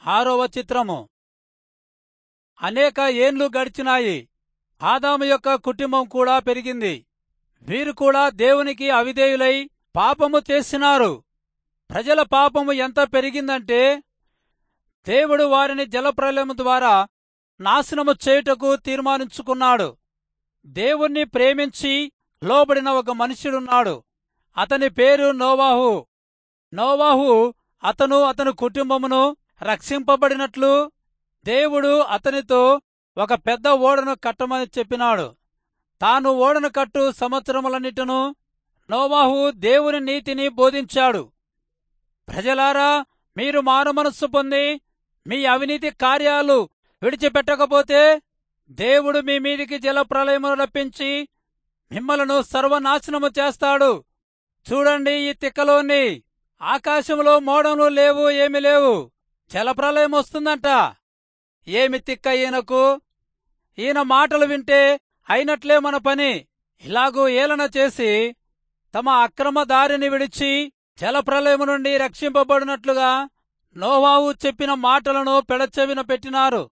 ఆరవ చిత్రము అనేక ఏండ్లు గడిచినాయి ఆదాము యొక్క కుటుంబం కూడా పెరిగింది వీరు కూడా దేవునికి అవిధేయులై పాపము చేసినారు ప్రజల పాపము ఎంత పెరిగిందంటే దేవుడు వారిని జలప్రలయము ద్వారా నాశనము చేయుటకు తీర్మానించుకున్నాడు దేవుణ్ణి ప్రేమించి లోబడిన ఒక మనుష్యుడున్నాడు అతని పేరు నోవాహు నోవాహు అతను అతని కుటుంబమును రక్షింపబడినట్లు దేవుడు అతనితో ఒక పెద్ద ఓడను కట్టమని చెప్పినాడు తాను ఓడను కట్టు సంవత్సరములన్నిటను నోవాహు దేవుని నీతిని బోధించాడు ప్రజలారా మీరు మారుమనస్సు పొంది మీ అవినీతి కార్యాలు విడిచిపెట్టకపోతే దేవుడు మీ మీదికి జల ప్రళయమును రప్పించి మిమ్మలను సర్వనాశనము చేస్తాడు చూడండి ఈ తిక్కలోని ఆకాశంలో మోడములు లేవు ఏమి లేవు జలప్రలయం వస్తుందంట ఏమి తిక్క ఈయనకు ఈయన మాటలు వింటే అయినట్లే మన పని ఇలాగూ ఏలన చేసి తమ అక్రమ దారిని విడిచి జలప్రలయము నుండి రక్షింపబడినట్లుగా నోవాహు చెప్పిన మాటలను పెడచెవిన పెట్టినారు